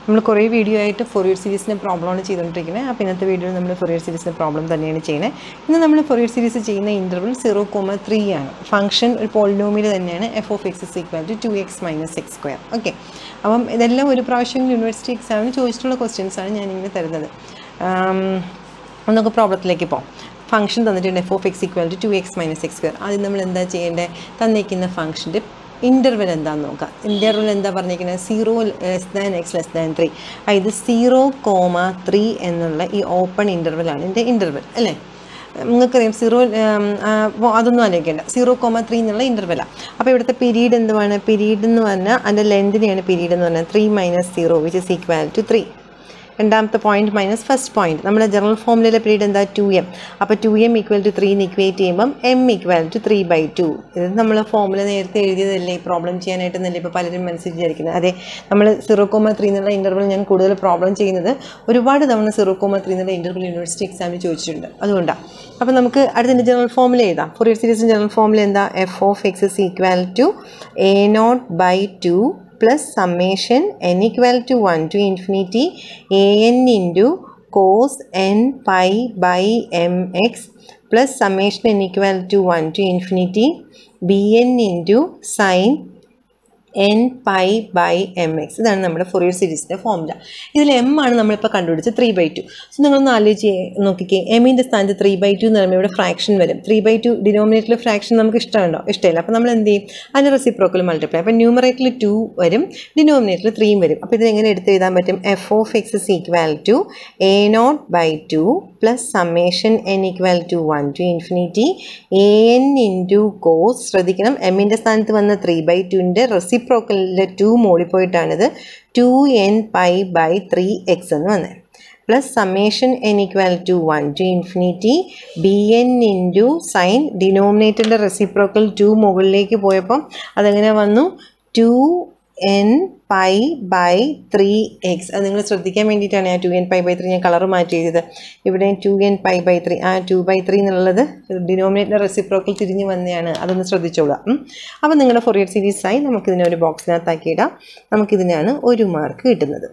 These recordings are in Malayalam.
നമ്മൾ കുറേ വീഡിയോ ആയിട്ട് ഫൊറിയർ സീരീസിൻ്റെ പ്രോബ്ലമാണ് ചെയ്തുകൊണ്ടിരിക്കുന്നത് അപ്പോൾ ഇന്നത്തെ വീഡിയോയിൽ നമ്മൾ ഫൊറിയർ സീരീസിൻ്റെ പ്രോബ്ലം തന്നെയാണ് ചെയ്യുന്നത് ഇന്ന് നമ്മൾ ഫൊറിയർ സീരീസ് ചെയ്യുന്ന ഇൻ്റർവൽ സീറോ കോമ ത്രീ ആണ് ഫംഗ്ഷൻ ഒരു പോളിനോമിൽ തന്നെയാണ് f of x is equal to two x minus x square okay അപ്പം ഇതെല്ലാം ഒരു പ്രാവശ്യം യൂണിവേഴ്സിറ്റി എക്സാമിന് ചോദിച്ചിട്ടുള്ള ക്വസ്റ്റ്യൻസ് ആണ് ഞാനിങ്ങനെ തരുന്നത് ആം, നമുക്ക് പ്രോബ്ലത്തിലേക്ക് പോകാം ഫംഗ്ഷൻ തന്നിട്ടുണ്ട് f of x equal to two x minus x square ആദ്യം നമ്മൾ എന്താ ചെയ്യേണ്ടത് തന്നിരിക്കുന്ന ഫംഗ്ഷൻ്റെ ഇൻ്റർവെൽ എന്താണെന്ന് നോക്കാം ഇൻ്റർവെൽ എന്താ പറഞ്ഞിരിക്കുന്നത് zero less than x less than three ഇത് സീറോ കോമ ത്രീ എന്നുള്ള ഈ ഓപ്പൺ ഇൻ്റർവെലാണ് ഇതിൻ്റെ ഇൻ്റർവെൽ അല്ലേ നിങ്ങൾക്കറിയാം സീറോ അതൊന്നും ആലോചിക്കേണ്ട സീറോ കോമ ത്രീ എന്നുള്ള ഇൻ്റർവെലാണ് അപ്പോൾ ഇവിടുത്തെ പീരീഡ് എന്തുവാണ് പീരീഡ് എന്ന് പറഞ്ഞാൽ അതിൻ്റെ ലെന്തിനെയാണ് പീരീഡ് എന്ന് പറഞ്ഞാൽ three minus zero which is equal to three രണ്ടാമത്തെ പോയിന്റ് മൈനസ് ഫസ്റ്റ് പോയിന്റ് നമ്മുടെ ജനറൽ ഫോമിലെ പീരീഡ് എന്താ ടു എം അപ്പോൾ two m equal to three equate ചെയ്യുമ്പം m equal to three by two ഇത് നമ്മൾ ഫോമുല നേരത്തെ എഴുതിയതല്ലേ ഈ പ്രോബ്ലം ചെയ്യാനായിട്ട് എന്നല്ലേ ഇപ്പോൾ പലരും മനസ്സിൽ വിചാരിക്കുന്നത് അതെ നമ്മൾ സീറോ കോമ ത്രീ എന്നുള്ള ഇൻ്റർവൽ ഞാൻ കൂടുതൽ പ്രോബ്ലം ചെയ്യുന്നത് ഒരുപാട് തവണ സീറോ കോമ ത്രീ എന്നുള്ള ഇൻ്റർവൽ യൂണിവേഴ്സിറ്റി എക്സാമിന് ചോദിച്ചിട്ടുണ്ട് അതുകൊണ്ടാണ് അപ്പോൾ നമുക്ക് അടുത്തതിൻ്റെ ജനറൽ ഫോമിൽ എഴുതാം ഫൊറിയർ സീരീസിൻ്റെ ജനറൽ ഫോമിൽ എന്താ f of x is equal to a not by two plus summation n equal to 1 to infinity a n into cos n pi by mx plus summation n equal to 1 to infinity b n into sin n pi by m x ഇതാണ് നമ്മുടെ ഫൊറിയർ സീരീസിൻ്റെ ഫോമുല ഇതിൽ എം ആണ് നമ്മളിപ്പോൾ കണ്ടുപിടിച്ചത് ത്രീ ബൈ ടു സോ നിങ്ങളൊന്ന് ആലോചിച്ച് നോക്കിക്കേ എമ്മിൻ്റെ സ്ഥാനത്ത് ത്രീ ബൈ ടു എന്ന് പറയുമ്പോൾ ഇവിടെ ഫ്രാക്ഷൻ വരും ത്രീ ബൈ ടു ഡിനോമിനേറ്ററിൽ ഫ്രാക്ഷൻ നമുക്ക് ഇഷ്ടമുണ്ടോ ഇഷ്ടമില്ല അപ്പോൾ നമ്മൾ എന്ത് ചെയ്യും അതിന് റെസിപ്രോക്കൽ മൾട്ടിപ്ലൈ അപ്പോൾ ന്യൂമറേറ്ററിൽ ടു വരും ഡിനോമിനേറ്ററിൽ ത്രീയും വരും അപ്പോൾ ഇത് എങ്ങനെ എടുത്ത് എഴുതാൻ പറ്റും f of x is equal to a not by two plus summation n equal to one to infinity a n into cos ശ്രദ്ധിക്കണം എമ്മിൻ്റെ സ്ഥാനത്ത് വന്ന ത്രീ ബൈ ടുവിൻ്റെ റെസിപ്രോക്കലിൻ്റെ ടു മോളിപ്പോയിട്ടാണിത് two n pi by three x എന്ന് വന്നത് plus summation n equal to one to infinity b n into sine ഡിനോമിനേറ്ററിൻ്റെ റെസിപ്രോക്കൽ ടു മുകളിലേക്ക് പോയപ്പം അതെങ്ങനെ വന്നു two n pi by three x അത് നിങ്ങൾ ശ്രദ്ധിക്കാൻ വേണ്ടിയിട്ടാണ് ആ two n pi by three ഞാൻ കളർ മാറ്റി ചെയ്തത് ഇവിടെ two n pi by three ആ ടു ബൈ ത്രീ എന്നുള്ളത് ഡിനോമിനേറ്റർ റെസിപ്രോക്കൽ തിരിഞ്ഞ് വന്നതാണ് അതൊന്ന് ശ്രദ്ധിച്ചോളാം ഉം. അപ്പോൾ നിങ്ങളുടെ ഫൊറിയർ സീരീസായി നമുക്കിതിനെ ഒരു ബോക്സിനകത്താക്കി ഇടാം നമുക്കിതിനാണ് ഒരു മാർക്ക് കിട്ടുന്നത്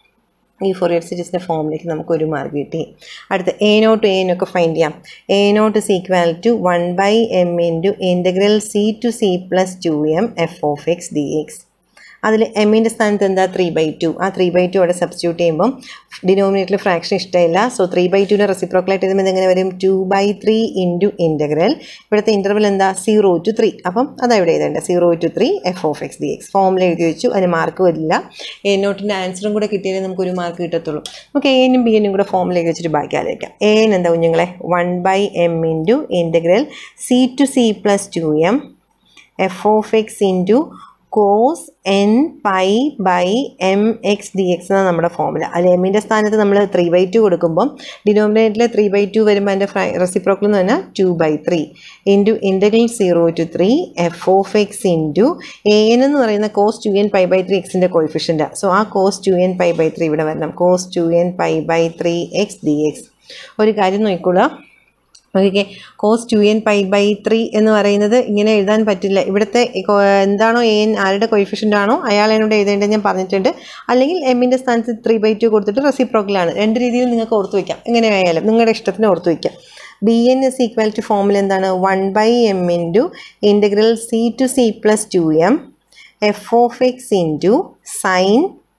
ഈ ഫൊറിയർ സീരീസിൻ്റെ ഫോമിലേക്ക് നമുക്ക് ഒരു മാർക്ക് കിട്ടി അടുത്ത എ നോട്ട് എ എന്നൊക്കെ ഫൈൻഡ് ചെയ്യാം a not is equal to one by m into integral c to c plus two m f of x d x അതിൽ എമ്മിൻ്റെ സ്ഥാനത്ത് എന്താ ത്രീ ബൈ ടു ആ ത്രീ ബൈ ടു അവിടെ സബ്സ്റ്റിറ്റ്യൂട്ട് ചെയ്യുമ്പം ഡിനോമിനേറ്ററിൽ ഫ്രാക്ഷൻ ഇഷ്ടമില്ല സോ ത്രീ ബൈ ടുവിനെ റെസിപ്രോക്കലായിട്ട് എഴുതുമ്പോൾ എങ്ങനെ വരും two by three into integral ഇവിടുത്തെ ഇൻ്റർവൽ എന്താ സീറോ ടു ത്രീ അപ്പം അതാ ഇവിടെ എഴുതേണ്ടത് zero to three f of x d x ഫോമിൽ എഴുതി വെച്ചു അതിന് മാർക്ക് വരില്ല എ നോട്ടിൻ്റെ ആൻസറും കൂടെ കിട്ടിയാലേ നമുക്കൊരു മാർക്ക് കിട്ടത്തുള്ളൂ നമുക്ക് എ എനും ബി എനും കൂടെ ഫോമിൽ എഴുതി വെച്ചിട്ട് ബാക്കി ആലോചിക്കാം എ എൻ എന്താ കുഞ്ഞുങ്ങളെ one by m into integral c to c plus two m f of x into cos n pi by m x d x എന്നാണ് നമ്മുടെ ഫോമുല അതിൽ എമ്മിൻ്റെ സ്ഥാനത്ത് നമ്മൾ ത്രീ ബൈ ടു കൊടുക്കുമ്പം ഡിനോമിനേറ്ററിൽ ത്രീ ബൈ ടു വരുമ്പോൾ അതിൻ്റെ ഫ്രൈ റെസിപ്രോക്കൽ എന്ന് പറഞ്ഞാൽ two by three into integral zero to three f of x into a n എന്ന് പറയുന്ന cos two n pi by three എക്സിൻ്റെ കോയിഫിഷ്യൻ്റ് സോ ആ cos two n pi by three ഇവിടെ വരണം cos two n pi by three x d x ഒരു കാര്യം നോക്കിക്കോളാം okay cos two n pi by three എന്ന് പറയുന്നത് ഇങ്ങനെ എഴുതാൻ പറ്റില്ല ഇവിടുത്തെ ഈ കോ- എന്താണോ എൻ ആരുടെ കൊയിഫിഷ്യൻ്റ് ആണോ അയാൾ എന്നോട് എഴുതേണ്ടത് ഞാൻ പറഞ്ഞിട്ടുണ്ട് അല്ലെങ്കിൽ എമ്മിൻ്റെ സ്ഥാനത്ത് ത്രീ ബൈ ടു കൊടുത്തിട്ട് റെസിപ്രോക്കലാണ് രണ്ട് രീതിയിൽ നിങ്ങൾക്ക് ഓർത്ത് വയ്ക്കാം എങ്ങനെ ആയാലും നിങ്ങളുടെ ഇഷ്ടത്തിന് ഓർത്ത് വയ്ക്കാം b n is equal to ഫോമിൽ എന്താണ് one by m into integral c to c plus two m f of x into sine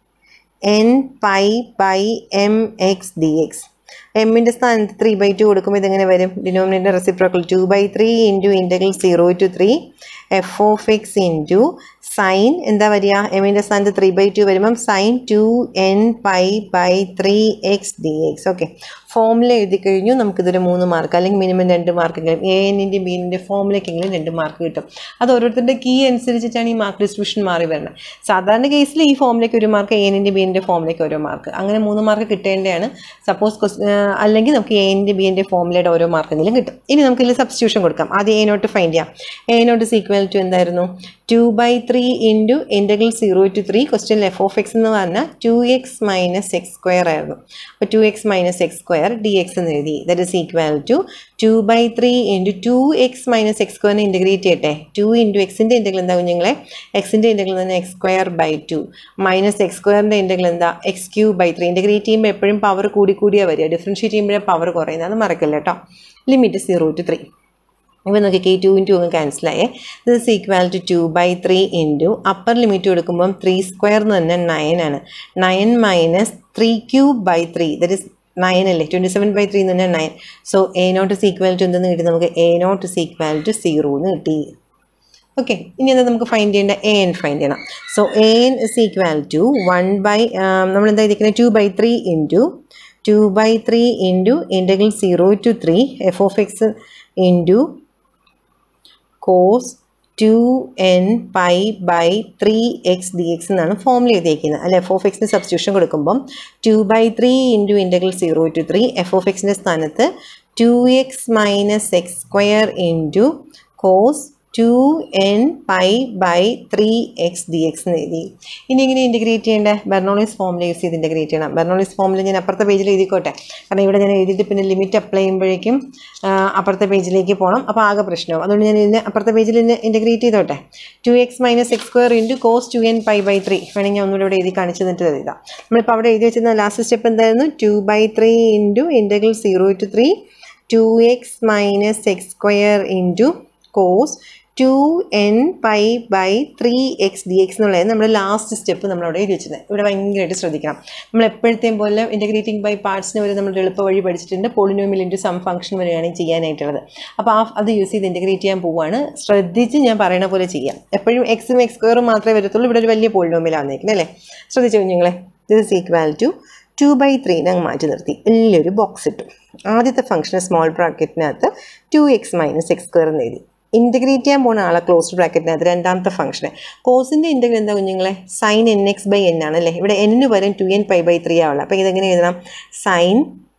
n pi by m x d x എമ്മിൻ്റെ സ്ഥാനത്ത് ത്രീ ബൈ ടു കൊടുക്കുമ്പോൾ ഇതെങ്ങനെ വരും denominator reciprocal two by three into integral zero to three f of x into sine എന്താ വരിക എമ്മിൻ്റെ സ്ഥാനത്ത് ത്രീ ബൈ ടു വരുമ്പം sine two n pi by three x d x okay ഫോമിൽ എഴുതി കഴിഞ്ഞു നമുക്കിതൊരു മൂന്ന് മാർക്ക് അല്ലെങ്കിൽ മിനിമം രണ്ട് മാർക്കെങ്കിലും എ എന്നിൻ്റെ ബി എന്നിൻ്റെ ഫോമിലേക്കെങ്കിലും രണ്ട് മാർക്ക് കിട്ടും അത് ഓരോരുത്തരുടെ കീ അനുസരിച്ചിട്ടാണ് ഈ മാർക്ക് ഡിസ്ട്രിബ്യൂഷൻ മാറി വരുന്നത് സാധാരണ കേസിൽ ഈ ഫോമിലേക്ക് ഒരു മാർക്ക് എ എന്നിൻ്റെ ബി എന്നിൻ്റെ ഫോമിലേക്ക് ഓരോ മാർക്ക് അങ്ങനെ മൂന്ന് മാർക്ക് കിട്ടേണ്ടതാണ് സപ്പോസ് അല്ലെങ്കിൽ നമുക്ക് എ എൻ്റെ ബി എൻ്റെ ഫോമിലയുടെ ഓരോ മാർക്കെങ്കിലും കിട്ടും ഇനി നമുക്ക് ഇതിൽ സബ്സ്റ്റിറ്റ്യൂഷൻ കൊടുക്കാം ആദ്യം എ നോട്ട് ഫൈൻഡ് ചെയ്യാം എ നോട്ട് ഈക്വൽ ടു എന്തായിരുന്നു two by three into integral zero to three question f of x എന്ന് പറഞ്ഞാൽ two x minus x square ആയിരുന്നു അപ്പോൾ two x minus x square square d x എന്ന് എഴുതി that is equal to two by three into two x minus x സ്ക്വയറിനെ ഇൻറ്റഗ്രേറ്റ് ചെയ്യട്ടെ ടു ഇൻറ്റു എക്സിൻ്റെ ഇൻറ്റഗ്രൽ എന്താ കുഞ്ഞുങ്ങളെ എക്സിൻ്റെ ഇൻറ്റഗ്രൽ തന്നെ x square by two minus x സ്ക്വയറിൻ്റെ ഇൻറ്റഗ്രൽ എന്താ x cube by three integrate ചെയ്യുമ്പോൾ എപ്പോഴും പവർ കൂടി കൂടിയാണ് വരിക ഡിഫറൻഷ്യേറ്റ് ചെയ്യുമ്പോഴേ പവർ കുറയുന്നത് അത് മറക്കല്ല കേട്ടോ ലിമിറ്റ് സീറോ ടു ത്രീ ഇപ്പം നോക്കിക്കേ ഈ ടു ഇൻറ്റു അങ്ങ് ക്യാൻസലായേ this equal to two by three into upper limit കൊടുക്കുമ്പം ത്രീ സ്ക്വയർ എന്ന് പറഞ്ഞാൽ നയൻ ആണ് nine minus three cube by three that is nine അല്ലേ ട്വൻറ്റി സെവൻ ബൈ ത്രീ എന്ന് പറഞ്ഞാൽ nine so a not is equal to എന്തെന്ന് കിട്ടി നമുക്ക് a not is equal to zero എന്ന് കിട്ടി ഓക്കെ ഇനി എന്താ നമുക്ക് ഫൈൻഡ് ചെയ്യേണ്ട എ എൻ ഫൈൻഡ് ചെയ്യണം so a n is equal to one by നമ്മൾ എന്താ ഇരിക്കുന്നത് two by three into two by three into integral zero to three f of x into cos two n pi by three x d x എന്നാണ് ഫോമിൽ എഴുതിയിരിക്കുന്നത് അല്ലെ എഫ് ഓഫ് എക്സിന് സബ്സ്റ്റിറ്റ്യൂഷൻ കൊടുക്കുമ്പം two by three into integral zero to three f of എക്സിൻ്റെ സ്ഥാനത്ത് two x minus x square into cos two n pi by three x d x എന്ന് എഴുതി ഇനി എങ്ങനെ ഇൻറ്റഗ്രേറ്റ് ചെയ്യേണ്ടത് ബെർണോളിസ് ഫോമിൽ യൂസ് ചെയ്ത് ഇൻറ്റഗ്രേറ്റ് ചെയ്യണം ബെർണോളിസ് ഫോമിൽ ഞാൻ അപ്പുറത്തെ പേജിൽ എഴുതിക്കോട്ടെ കാരണം ഇവിടെ ഞാൻ എഴുതിയിട്ട് പിന്നെ ലിമിറ്റ് അപ്ലൈ ചെയ്യുമ്പോഴേക്കും ആ, അപ്പുറത്തെ പേജിലേക്ക് പോകണം അപ്പോൾ ആകെ പ്രശ്നമാവും അതുകൊണ്ട് ഞാൻ ഇതിനെ അപ്പുറത്തെ പേജിൽ ഇതിനെ ഇൻറ്റഗ്രേറ്റ് ചെയ്തോട്ടെ two x minus x square into cos two n pi by three വേണമെങ്കിൽ ഞാൻ ഒന്നുകൂടെ ഇവിടെ എഴുതി കാണിച്ചു തന്നിട്ട് എഴുതാം നമ്മളിപ്പോൾ അവിടെ എഴുതി വെച്ചിരുന്ന ലാസ്റ്റ് സ്റ്റെപ്പ് എന്തായിരുന്നു two by three into integral zero to three two x minus x square into cos two n pi by three x d x എന്നുള്ളത് നമ്മുടെ ലാസ്റ്റ് സ്റ്റെപ്പ് നമ്മളവിടെ എഴുതി വെച്ചിരുന്നത് ഇവിടെ ഭയങ്കരമായിട്ട് ശ്രദ്ധിക്കണം നമ്മൾ എപ്പോഴത്തെയും പോലെ ഇൻറ്റഗ്രേറ്റിംഗ് ബൈ പാർട്സിന് വരെ നമ്മൾ എളുപ്പ വഴി പഠിച്ചിട്ടുണ്ട് പോളിനോമിൽ ഇൻറ്റു സം ഫംഗ്ഷൻ വരെയാണ് ചെയ്യാനായിട്ടുള്ളത് അപ്പോൾ ആ അത് യൂസ് ചെയ്ത് ഇൻറ്റഗ്രേറ്റ് ചെയ്യാൻ പോവുകയാണ് ശ്രദ്ധിച്ച് ഞാൻ പറയുന്ന പോലെ ചെയ്യാം എപ്പോഴും എക്സും എക്സ് സ്ക്വയറും മാത്രമേ വരത്തുള്ളൂ ഇവിടെ ഒരു വലിയ പോളിനോമിലാണ് വന്നിരിക്കുന്നത് അല്ലേ ശ്രദ്ധിച്ചു കുഞ്ഞുങ്ങളെ this is equal to two by ത്രീനെ അങ്ങ് മാറ്റി നിർത്തി വലിയൊരു ബോക്സ് ഇട്ടു ആദ്യത്തെ ഫംഗ്ഷൻ സ്മോൾ ബ്രാക്കറ്റിനകത്ത് two x minus x square എന്ന് എഴുതി ഇൻറ്റഗ്രേറ്റ് ചെയ്യാൻ പോകുന്ന ആളെ ക്ലോസ്ഡ് ബ്രാക്കറ്റിനകത്ത് രണ്ടാമത്തെ ഫംഗ്ഷൻ കോസിൻ്റെ ഇൻറ്റഗ്രൽ എന്താ കുഞ്ഞുങ്ങളെ sine n x by n ആണ് അല്ലേ ഇവിടെ എന്നിന് പകരം two n pi by three ആവുള്ളത് അപ്പോൾ ഇതെങ്ങനെ എഴുതണം sine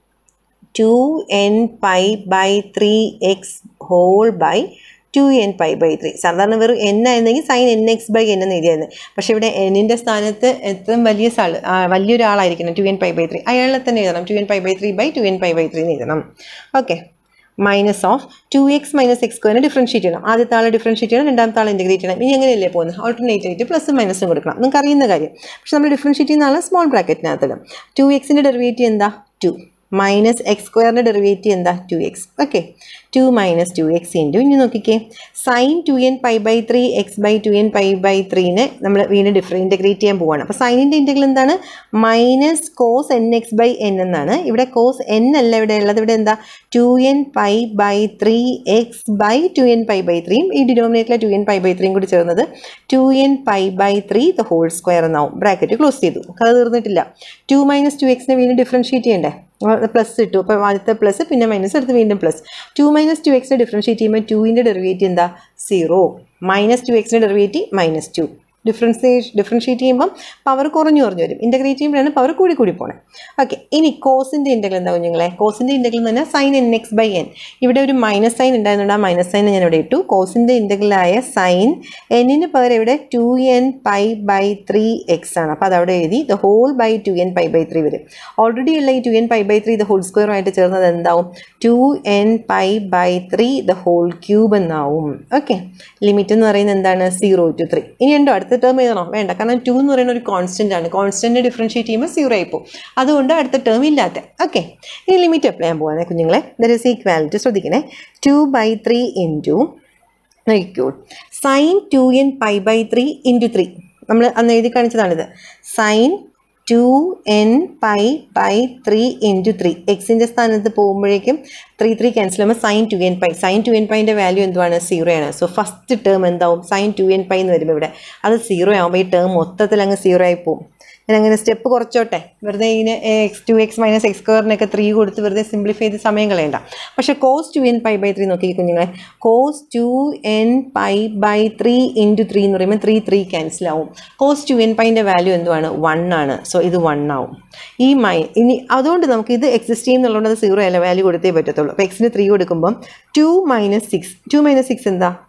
two n pi by three x whole by two n pi by three സാധാരണ വെറും എൻ ആയിരുന്നെങ്കിൽ sine n x by n എന്ന് എഴുതിയായിരുന്നു പക്ഷേ ഇവിടെ എന്നിൻ്റെ സ്ഥാനത്ത് എത്രയും വലിയ സാൾ വലിയൊരാളായിരിക്കണം two n pi by three അയാളെ തന്നെ എഴുതണം two n pi by three by two n pi by three എന്ന് എഴുതണം okay minus of two x minus x സ്ക്വയറിനെ ഡിഫറൻഷ്യേറ്റ് ചെയ്യണം ആദ്യത്തെ ആളെ ഡിഫറൻഷ്യേറ്റ് ചെയ്യണം രണ്ടാമത്തെ ആളെ ഇൻറ്റഗ്രേറ്റ് ചെയ്യണം ഇനി അങ്ങനെയല്ലേ പോകുന്നത് ഓൾട്ടർനേറ്റ് ആയിട്ട് പ്ലസും മൈനസും കൊടുക്കണം നിങ്ങൾക്ക് അറിയുന്ന കാര്യം പക്ഷെ നമ്മൾ ഡിഫറൻഷ്യേറ്റ് ചെയ്യുന്ന ആളെ സ്മോൾ ബ്രാക്കറ്റിനകത്തിടും ടു എക്സിൻ്റെ ഡെറിവേറ്റീവ് എന്താ ടു മൈനസ് എക്സ് സ്ക്വയറിൻ്റെ ഡെറിവേറ്റീവ് എന്താ two x okay two minus two x into ഇനി നോക്കിക്കേ sine two n pi by three x by two n pi by ത്രീനെ നമ്മൾ വീണ്ടും ഡിഫറെ ഇൻറ്റഗ്രേറ്റ് ചെയ്യാൻ പോവാണ് അപ്പോൾ സൈനിൻ്റെ ഇൻറ്റഗ്രൽ എന്താണ് minus cos n x by n എന്നാണ് ഇവിടെ കോസ് എൻ അല്ല ഇവിടെ ഉള്ളത് ഇവിടെ എന്താ two n pi by three x by two n pi by ത്രീയും ഈ ഡിനോമിനേറ്ററിലെ ടു എൻ പൈ ബൈ ത്രീയും കൂടി ചേർന്നത് two n pi by three the whole square എന്നാവും ബ്രാക്കറ്റ് ക്ലോസ് ചെയ്തു കഥ തീർന്നിട്ടില്ല ടു മൈനസ് ടു എക്സിനെ വീണ്ടും ഡിഫറൻഷ്യേറ്റ് ചെയ്യണ്ടേ പ്ലസ് ഇട്ടു അപ്പോൾ ആദ്യത്തെ പ്ലസ് പിന്നെ മൈനസ് അടുത്ത് വീണ്ടും പ്ലസ് ടു മൈനസ് ടു എക്സിനെ ഡിഫറൻഷ്യേറ്റ് ചെയ്യുമ്പോൾ ടുവിൻ്റെ ഡെറിവേറ്റീവ് എന്താ സീറോ മൈനസ് ടു എക്സിൻ്റെ derivative minus two difference differentiate ചെയ്യുമ്പം പവർ കുറഞ്ഞു കുറഞ്ഞു വരും ഇൻറ്റഗ്രേറ്റ് ചെയ്യുമ്പോഴാണ് പവർ കൂടി കൂടി പോണേ ഓക്കെ ഇനി കോസിൻ്റെ ഇൻറ്റഗ്രൽ എന്താ കുഞ്ഞുങ്ങളെ കോസിൻ്റെ ഇൻറ്റഗ്രൽ എന്ന് പറഞ്ഞാൽ sine n x by n ഇവിടെ ഒരു മൈനസ് സൈൻ ഉണ്ടായിരുന്നുണ്ട് ആ മൈനസ് സൈൻ ഞാൻ ഇവിടെ ഇട്ടു കോസിൻ്റെ ഇൻറ്റഗ്രലായ സൈൻ എന്നിന് പകരം ഇവിടെ two n pi by three x ആണ് അപ്പോൾ അതവിടെ എഴുതി the whole by two n pi by three വരും ഓൾറെഡി ഉള്ള ഈ two n pi by three the whole സ്ക്വയറുമായിട്ട് ചേർന്നത് എന്താവും two n pi by three the whole cube എന്നാവും ഓക്കെ ലിമിറ്റ് എന്ന് പറയുന്നത് എന്താണ് സീറോ ടു ത്രീ ഇനി ഉണ്ടോ അടുത്ത ടേം എഴുതണോ വേണ്ട കാരണം ടു എന്ന് പറയുന്ന ഒരു കോൺസ്റ്റൻ്റ് ആണ് കോൺസ്റ്റൻ്റ് ഡിഫറൻഷ്യേറ്റ് ചെയ്യുമ്പോൾ സീറോ ആയി പോകും അതുകൊണ്ട് അടുത്ത ടേം ഇല്ലാത്ത ഓക്കെ ഇനി ലിമിറ്റ് അപ്ലൈ ചെയ്യാൻ പോകാനേ കുഞ്ഞുങ്ങളെ ദർ ഇസ് ഈക്വാലിറ്റി ശ്രദ്ധിക്കണേ ടു ബൈ ത്രീ ഇൻറ്റു നോക്കിക്കൂ sine two n pi by three into three നമ്മൾ അന്ന് എഴുതി കാണിച്ചതാണിത് sine two n pi by three into three എക്സിൻ്റെ സ്ഥാനത്ത് പോകുമ്പോഴേക്കും ത്രീ ത്രീ ക്യാൻസൽ ചെയ്യുമ്പോൾ sine two n pi sine two n പൈൻ്റെ വാല്യൂ എന്തുവാണ് സീറോ ആണ് സോ ഫസ്റ്റ് ടേം എന്താവും സൈൻ ടു എൻ പൈ എന്ന് വരുമ്പോൾ ഇവിടെ അത് സീറോ ആകുമ്പോൾ ഈ ടേം മൊത്തത്തിൽ അങ്ങ് സീറോ ആയി പോകും ഞാൻ അങ്ങനെ സ്റ്റെപ്പ് കുറച്ചോട്ടെ വെറുതെ ഇതിന് x two x minus x സ്ക്വയറിനൊക്കെ ത്രീ കൊടുത്ത് വെറുതെ സിംപ്ലിഫൈ ചെയ്ത് സമയം കളയണ്ട പക്ഷേ cos two n pi by three നോക്കി കുഞ്ഞുങ്ങളെ cos two n pi by three into three എന്ന് പറയുമ്പോൾ ത്രീ ത്രീ ക്യാൻസൽ ആവും കോസ് ടു എൻ പൈൻ്റെ വാല്യൂ എന്തുവാണ് വൺ ആണ് സോ ഇത് വൺ ആവും ഈ മൈ ഇനി അതുകൊണ്ട് നമുക്ക് ഇത് എക്സിസ്റ്റ് ചെയ്യുന്നുള്ളതുകൊണ്ട് അത് സീറോ അല്ല വാല്യൂ കൊടുത്തേ പറ്റത്തുള്ളൂ അപ്പോൾ എക്സിന് ത്രീ കൊടുക്കുമ്പം two minus six two minus six എന്താ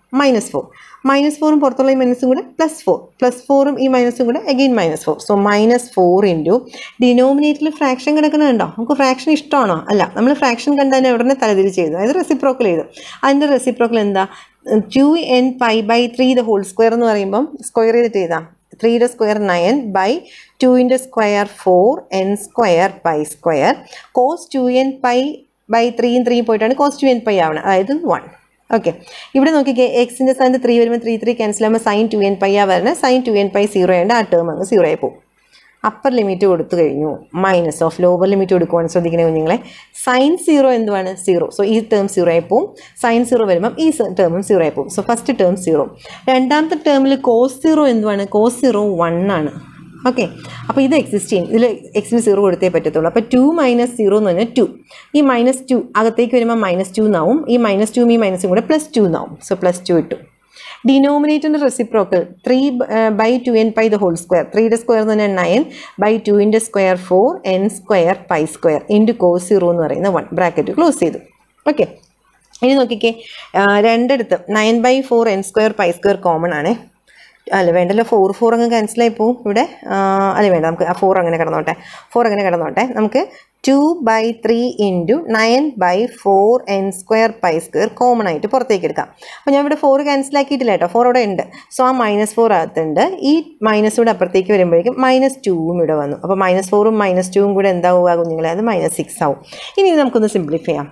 മൈനസ് ഫോർ മൈനസ് ഫോറും പുറത്തുള്ള ഈ മൈനസും കൂടെ പ്ലസ് ഫോർ പ്ലസ് ഫോറും ഈ മൈനസും കൂടെ again minus four so minus four into ഡിനോമിനേറ്ററിൽ ഫ്രാക്ഷൻ കിടക്കണുണ്ടോ നമുക്ക് ഫ്രാക്ഷൻ ഇഷ്ടമാണോ അല്ല നമ്മൾ ഫ്രാക്ഷൻ കണ്ടതിനെ ഉടനെ തലതിരിച്ച് ചെയ്തു അതായത് റെസിപ്രോക്കൽ ചെയ്തു അതിൻ്റെ റെസിപ്രോക്കൽ എന്താ two n pi by three the whole square എന്ന് പറയുമ്പം സ്ക്വയർ ചെയ്തിട്ട് ചെയ്താം ത്രീയുടെ സ്ക്വയർ നയൻ ബൈ ടുവിൻ്റെ square four n square pi square cos two n pi by ത്രീയും ത്രീയും പോയിട്ടാണ് കോസ് ടു എൻ പൈ ആവണം അതായത് വൺ ഓക്കെ ഇവിടെ നോക്കിക്കേ എക്സിൻ്റെ സ്ഥാനത്ത് ത്രീ വരുമ്പോൾ ത്രീ ത്രീ ക്യാൻസൽ ആകുമ്പോൾ സൈൻ ടു എൻ പൈ ആ വരണം sine two n pi zero ആയതുകൊണ്ട് ആ ടേം അങ്ങ് സീറോ ആയി പോകും അപ്പർ ലിമിറ്റ് കൊടുത്തു കഴിഞ്ഞു മൈനസ് ഓഫ് ലോവർ ലിമിറ്റ് കൊടുക്കുവാണ് ശ്രദ്ധിക്കണേ കുഞ്ഞുങ്ങളെ സൈൻ സീറോ എന്തുവാണ് സീറോ സോ ഈ ടേം സീറോ ആയി പോവും സൈൻ സീറോ വരുമ്പം ഈ ടേമും സീറോ ആയി പോവും സോ ഫസ്റ്റ് ടേം സീറോ രണ്ടാമത്തെ ടേമിൽ കോസ് സീറോ എന്തുവാണ് കോസ് സീറോ വൺ ആണ് ഓക്കെ അപ്പോൾ ഇത് എക്സിസ്റ്റ് ചെയ്യും ഇതിൽ എക്സിന് സീറോ കൊടുത്തേ പറ്റത്തുള്ളൂ അപ്പോൾ ടു മൈനസ് സീറോ എന്ന് പറഞ്ഞാൽ ടു ഈ മൈനസ് ടു അകത്തേക്ക് വരുമ്പോൾ മൈനസ് ടു എന്നാവും ഈ മൈനസ് ടുവും ഈ മൈനസും കൂടെ പ്ലസ് ടു എന്നാവും സോ പ്ലസ് ടു ഇട്ടു ഡിനോമിനേറ്ററിൻ്റെ reciprocal three by two n pi the whole square ത്രീയുടെ സ്ക്വയർ എന്ന് പറഞ്ഞാൽ നയൻ ബൈ ടുവിൻ്റെ square four n square pi square into cos zero എന്ന് പറയുന്ന വൺ ബ്രാക്കറ്റ് ക്ലോസ് ചെയ്തു ഓക്കെ ഇനി നോക്കിക്കേ ആ, രണ്ടിടത്ത് nine by four n square pi square common ആണേ അല്ല വേണ്ടല്ലോ ഫോർ ഫോർ അങ്ങ് ക്യാൻസലായി പോവും ഇവിടെ ആ, അല്ല വേണ്ട നമുക്ക് ആ ഫോർ അങ്ങനെ കിടന്നോട്ടെ ഫോർ അങ്ങനെ കിടന്നോട്ടെ നമുക്ക് two by three into nine by four n square pi square common ആയിട്ട് പുറത്തേക്ക് എടുക്കാം അപ്പോൾ ഞാൻ ഇവിടെ ഫോർ ക്യാൻസൽ ആക്കിയിട്ടില്ല കേട്ടോ ഫോർ ഇവിടെ ഉണ്ട് സോ ആ മൈനസ് ഫോർ അകത്തുണ്ട് ഈ മൈനസ് കൂടെ അപ്പുറത്തേക്ക് വരുമ്പോഴേക്കും മൈനസ് ടൂവും ഇവിടെ വന്നു അപ്പോൾ മൈനസ് ഫോറും മൈനസ് ടൂവും കൂടെ എന്താവുക കുഞ്ഞുങ്ങളെ അത് മൈനസ് സിക്സ് ആവും ഇനി ഇത് നമുക്കൊന്ന് സിംപ്ലിഫൈ ചെയ്യാം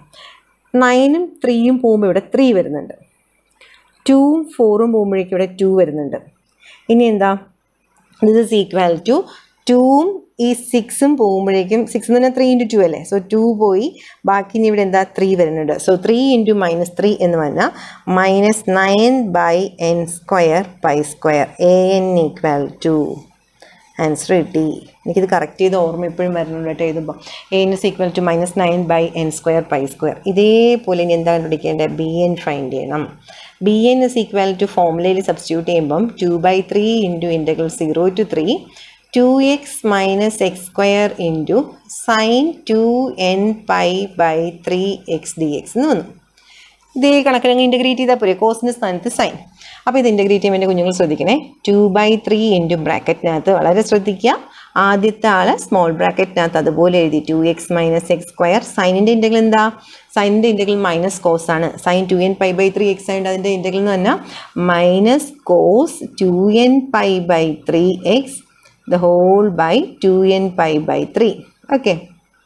നയനും ത്രീയും പോകുമ്പോൾ ഇവിടെ ത്രീ വരുന്നുണ്ട് ടൂവും ഫോറും പോകുമ്പോഴേക്കും ഇവിടെ ടു വരുന്നുണ്ട് ഇനി എന്താ ദിസ് ഇസ് ഈക്വൽ ടു ടൂവും ഈ സിക്സും പോകുമ്പോഴേക്കും സിക്സ് എന്ന് പറഞ്ഞാൽ ത്രീ ഇൻറ്റു ടു അല്ലേ സോ ടു പോയി ബാക്കി ഇനി ഇവിടെ എന്താ ത്രീ വരുന്നുണ്ട് so three into minus three എന്ന് പറഞ്ഞാൽ minus nine by n square pi square a n equal to answer കിട്ടി എനിക്കിത് കറക്റ്റ് ചെയ്ത് ഓർമ്മ ഇപ്പോഴും വരുന്നുണ്ട് കേട്ടോ എഴുതുമ്പോൾ a n is equal to minus nine by n square pi square ഇതേപോലെ ഇനി എന്താ കണ്ടുപിടിക്കേണ്ടത് ബി എൻ ഫൈൻഡ് ചെയ്യണം b n is equal to ഫോമുലയിൽ substitute ചെയ്യുമ്പം two by three into integral zero to three two x minus x square into sine two n pi by three x d x എന്ന് വന്നു ഇതേ കണക്കിനങ്ങ് ഇൻറ്റഗ്രേറ്റ് ചെയ്താൽ പോരെ കോസിൻ്റെ സ്ഥാനത്ത് സൈൻ അപ്പോൾ ഇത് ഇൻറ്റഗ്രേറ്റ് ചെയ്യുമ്പോൾ എൻ്റെ കുഞ്ഞുങ്ങൾ ശ്രദ്ധിക്കണേ ടു ബൈ ത്രീ ഇൻറ്റു ബ്രാക്കറ്റിനകത്ത് വളരെ ശ്രദ്ധിക്കുക ആദ്യത്തെ ആൾ സ്മോൾ ബ്രാക്കറ്റിനകത്ത് അതുപോലെ എഴുതി two x minus x square സൈനിൻ്റെ ഇൻറ്റഗ്രൽ എന്താ സൈനിൻ്റെ ഇൻറ്റഗ്രൽ മൈനസ് കോസ് ആണ് sine two n pi by three x ആയതുകൊണ്ട് അതിൻ്റെ ഇൻറ്റഗ്രൽ എന്ന് പറഞ്ഞാൽ minus cos two n pi by three x the whole by two n pi by three okay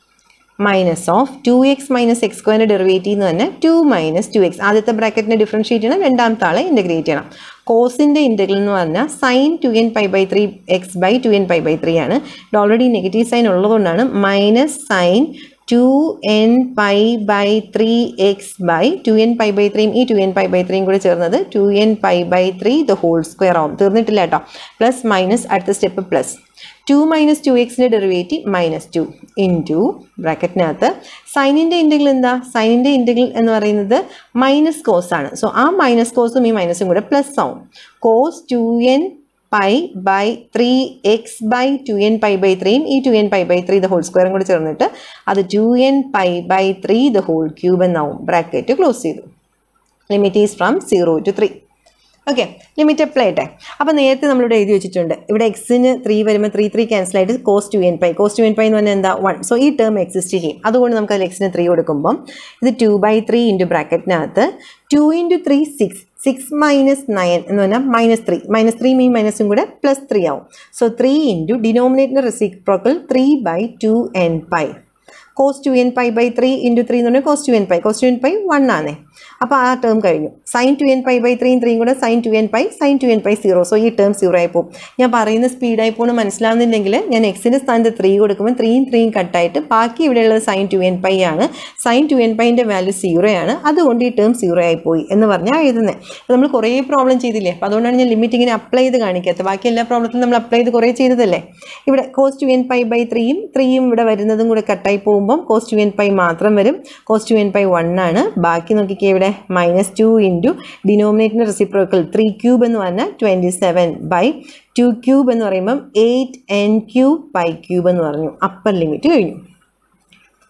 minus of two x minus x സ്ക്വയറിൻ്റെ ഡെറിവേറ്റീവ് എന്ന് പറഞ്ഞാൽ ടു മൈനസ് ടു എക്സ് ആദ്യത്തെ ബ്രാക്കറ്റിനെ ഡിഫറൻഷിയേറ്റ് ചെയ്യണം രണ്ടാമത്തെ ആളെ ഇൻറ്റഗ്രേറ്റ് ചെയ്യണം കോസിൻ്റെ ഇൻറ്റഗ്രൽ എന്ന് പറഞ്ഞാൽ sine two n pi by three x by two n pi by three ആണ് ഇത് ഓൾറെഡി നെഗറ്റീവ് സൈൻ ഉള്ളതുകൊണ്ടാണ് minus sine two n pi by three x by two n pi by ത്രീയും ഈ ടു എൻ പൈ ബൈ ത്രീയും കൂടി ചേർന്നത് two n pi by three the whole square ആവും തീർന്നിട്ടില്ല കേട്ടോ പ്ലസ് മൈനസ് അടുത്ത step plus two minus two എക്സിൻ്റെ derivative minus two into ബ്രാക്കറ്റിനകത്ത് സൈനിൻ്റെ integral എന്താ സൈനിൻ്റെ ഇൻറ്റഗ്രൽ എന്ന് പറയുന്നത് മൈനസ് കോസ് ആണ് സോ ആ മൈനസ് കോസും ഈ മൈനസും കൂടെ പ്ലസ് ആവും cos two n pi by three x by two n pi by ത്രീയും ഈ two n pi by three the whole സ്ക്വയറും കൂടി ചേർന്നിട്ട് അത് two n pi by three the whole cube എന്നാവും ബ്രാക്കറ്റ് ക്ലോസ് ചെയ്തു limit is from zero to three okay limit apply ആയിട്ടെ അപ്പോൾ നേരത്തെ നമ്മളിവിടെ എഴുതി വെച്ചിട്ടുണ്ട് ഇവിടെ എക്സിന് ത്രീ വരുമ്പോൾ ത്രീ ത്രീ ക്യാൻസൽ ആയിട്ട് cos two n pi cos two n pi എന്ന് പറഞ്ഞാൽ എന്താ വൺ സോ ഈ ടേം എക്സിസ്റ്റ് ചെയ്യും അതുകൊണ്ട് നമുക്ക് അതിൽ എക്സിന് ത്രീ കൊടുക്കുമ്പം ഇത് ടു ബൈ ത്രീ ഇൻറ്റു ബ്രാക്കറ്റിനകത്ത് two into three six six minus nine എന്ന് പറഞ്ഞാൽ മൈനസ് ത്രീ മൈനസ് ത്രീ ഈ മൈനസും കൂടെ പ്ലസ് ത്രീ ആവും so three into denominator reciprocal three by two n pi cos two n pi by three into three എന്ന് പറഞ്ഞാൽ cos two n pi cos two n pi one ആണേ അപ്പോൾ ആ ടേം കഴിഞ്ഞു sine two n pi by ത്രീയും ത്രീയും കൂടെ sine two n pi sine two n pi zero so ഈ ടേം സീറോ ആയി പോകും ഞാൻ പറയുന്ന സ്പീഡായി പോകുന്ന മനസ്സിലാവുന്നില്ലെങ്കിൽ ഞാൻ എക്സിൻ്റെ സ്ഥാനത്ത് ത്രീ കൊടുക്കുമ്പോൾ ത്രീയും ത്രീയും കട്ടായിട്ട് ബാക്കി ഇവിടെയുള്ളത് സൈൻ ടു എൻ പൈ ആണ് സൈൻ ടു എൻ പൈൻ്റെ വാല്യൂ സീറോ ആണ് അതുകൊണ്ട് ഈ ടേം സീറോ ആയി പോയി എന്ന് പറഞ്ഞാൽ എഴുതുന്നത് അപ്പോൾ നമ്മൾ കുറേ പ്രോബ്ലം ചെയ്തില്ലേ അപ്പോൾ അതുകൊണ്ടാണ് ഞാൻ ലിമിറ്റ് ഇങ്ങനെ അപ്ലൈ ചെയ്ത് കാണിക്കാത്തത് ബാക്കി എല്ലാ പ്രോബ്ലത്തിനും നമ്മൾ അപ്ലൈ ചെയ്ത് കുറേ ചെയ്തതല്ലേ ഇവിടെ cos two n pi by ത്രീയും ത്രീയും ഇവിടെ വരുന്നതും കൂടെ കട്ടായി പോകുമ്പം കോസ് ടു എൻ പൈ മാത്രം വരും cos two n pi one ആണ് ബാക്കി നോക്കിക്കേ ഇവിടെ മൈനസ് ടു ഇൻറ്റു ഡിനോമിനേറ്റിൻ്റെ റെസിപ്രോക്കൽ ത്രീ ക്യൂബ് എന്ന് പറഞ്ഞാൽ twenty seven by two cube എന്ന് പറയുമ്പം eight n cube pi cube എന്ന് പറഞ്ഞു അപ്പർ ലിമിറ്റ് കഴിഞ്ഞു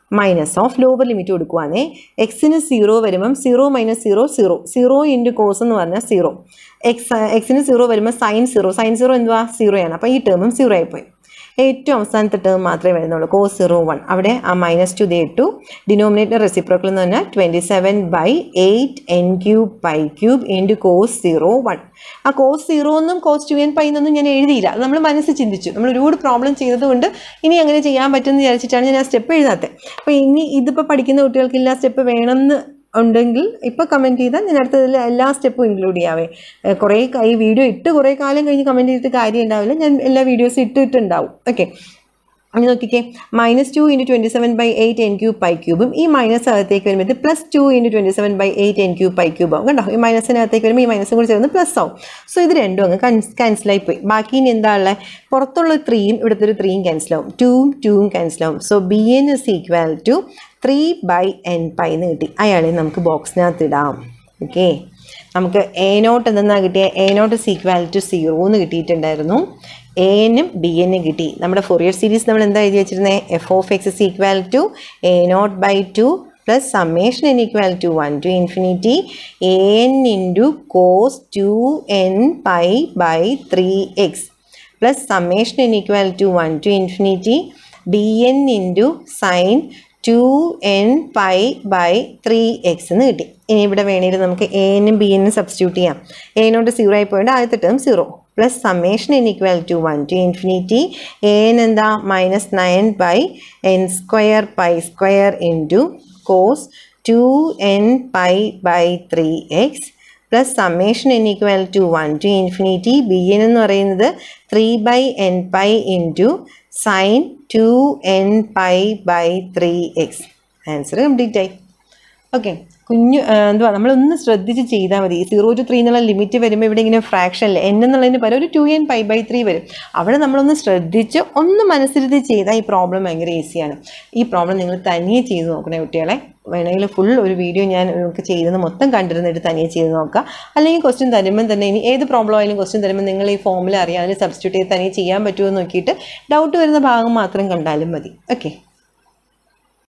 മൈനസ് ഓഫ് ലോവർ ലിമിറ്റ് കൊടുക്കുവാണേ എക്സിന് സീറോ വരുമ്പം zero minus zero zero zero into cos എന്ന് പറഞ്ഞാൽ സീറോ എക്സ് എക്സിന് സീറോ വരുമ്പോൾ സൈൻ സീറോ സൈൻ സീറോ എന്തുവാ സീറോയാണ് അപ്പോൾ ഈ ടേമും സീറോ ആയിപ്പോയി ഏറ്റവും അവസാനത്തെ ടേം മാത്രമേ വരുന്നുള്ളൂ കോസ് സീറോ വൺ അവിടെ ആ മൈനസ് ടു ദേ ടു ഡിനോമിനേറ്റർ റെസിപ്രോക്കൽ എന്ന് പറഞ്ഞാൽ twenty seven by eight n cube pi cube into cos zero one ആ കോസ് സീറോ എന്നും കോസ് ടു എൻ പൈ എന്നൊന്നും ഞാൻ എഴുതിയില്ല അത് നമ്മൾ മനസ്സിൽ ചിന്തിച്ചു നമ്മൾ ഒരുപാട് പ്രോബ്ലം ചെയ്തതുകൊണ്ട് ഇനി അങ്ങനെ ചെയ്യാൻ പറ്റുമെന്ന് വിചാരിച്ചിട്ടാണ് ഞാൻ ആ സ്റ്റെപ്പ് എഴുതാത്തത് അപ്പോൾ ഇനി ഇതിപ്പോൾ പഠിക്കുന്ന കുട്ടികൾക്ക് ഇല്ല സ്റ്റെപ്പ് വേണമെന്ന് ഉണ്ടെങ്കിൽ ഇപ്പോൾ കമൻറ്റ് ചെയ്താൽ ഞാൻ അടുത്തതിൽ എല്ലാ സ്റ്റെപ്പും ഇൻക്ലൂഡ് ചെയ്യാവേ ഏഹ് കുറേ ക- ഈ വീഡിയോ ഇട്ട് കുറേ കാലം കഴിഞ്ഞ് കമൻറ്റ് ചെയ്തിട്ട് കാര്യം ഉണ്ടാവില്ല ഞാൻ എല്ലാ വീഡിയോസും ഇട്ടിട്ടുണ്ടാവും ഓക്കെ ഇനി നോക്കിക്കേ minus two into twenty seven by eight n cube pi ക്യൂബും ഈ മൈനസ് അകത്തേക്ക് വരുമ്പോൾ plus two into twenty seven by eight n cube pi cube ആവും കണ്ടോ ഈ മൈനസിനകത്തേക്ക് വരുമ്പോൾ ഈ മൈനസും കൂടി ചേർന്ന് പ്ലസ് ആവും സോ ഇത് രണ്ടും അങ്ങ് ക്യാൻസലായി പോയി ബാക്കി ഇനി എന്താ ഉള്ളത് പുറത്തുള്ള ത്രീയും ഇവിടുത്തെ ഒരു ത്രീയും ക്യാൻസലാവും ടൂവും ടൂവും ക്യാൻസലാവും so b n is equal to three by n pi എന്ന് കിട്ടി അയാളെ നമുക്ക് ബോക്സിനകത്ത് ഇടാം ഓക്കെ നമുക്ക് എ നോട്ട് എന്തെന്നാണ് കിട്ടിയ a not is equal to zero എന്ന് കിട്ടിയിട്ടുണ്ടായിരുന്നു എ എനും ബി എനും കിട്ടി നമ്മുടെ ഫൊറിയർ സീരീസ് നമ്മൾ എന്താ എഴുതി വെച്ചിരുന്നത് f of x is equal to a not by two plus summation n equal to one to infinity a n into cos two n pi by three x plus summation n equal to one to infinity b n into sine two n pi by three x എന്ന് കിട്ടി ഇനി ഇവിടെ വേണമെങ്കിൽ നമുക്ക് എ എനും ബി എനും സബ്സ്റ്റിറ്റ്യൂട്ട് ചെയ്യാം എനോട്ട് സീറോ ആയി പോയിട്ട് ആദ്യത്തെ term zero plus summation n equal to one to infinity a n എന്താ minus nine by n square pi square into cos two n pi by three x plus summation n equal to one to infinity b n എന്ന് പറയുന്നത് three by n pi into sine two n pi by three x answer complete ആയി ഓക്കെ കുഞ്ഞു ആ, എന്തുവാ നമ്മളൊന്ന് ശ്രദ്ധിച്ച് ചെയ്താൽ മതി സീറോ ടു ത്രീ എന്നുള്ള ലിമിറ്റ് വരുമ്പോൾ ഇവിടെ ഇങ്ങനെ ഫ്രാക്ഷൻ എൻ എന്നുള്ളതിന് പകരം ഒരു two n pi by three വരും അവിടെ നമ്മളൊന്ന് ശ്രദ്ധിച്ച് ഒന്ന് മനസ്സിരുത്തി ചെയ്താൽ ഈ പ്രോബ്ലം ഭയങ്കര ഈസിയാണ് ഈ പ്രോബ്ലം നിങ്ങൾ തനിയെ ചെയ്ത് നോക്കണേ കുട്ടികളെ വേണമെങ്കിൽ ഫുൾ ഒരു വീഡിയോ ഞാൻ നിങ്ങൾക്ക് ചെയ്തത് മൊത്തം കണ്ടിരുന്നിട്ട് തനിയെ ചെയ്ത് നോക്കുക അല്ലെങ്കിൽ ക്വസ്റ്റ്യൻ തരുമ്പം തന്നെ ഇനി ഏത് പ്രോബ്ലം ആയാലും ക്വസ്റ്റ്യൻ തരുമ്പോൾ നിങ്ങൾ ഈ ഫോമിൽ അറിയാൻ സബ്സ്റ്റിറ്റ്യൂട്ട് ചെയ്ത് തനിയെ ചെയ്യാൻ പറ്റുമോ എന്ന് നോക്കിയിട്ട് ഡൗട്ട് വരുന്ന ഭാഗം മാത്രം കണ്ടാലും മതി ഓക്കെ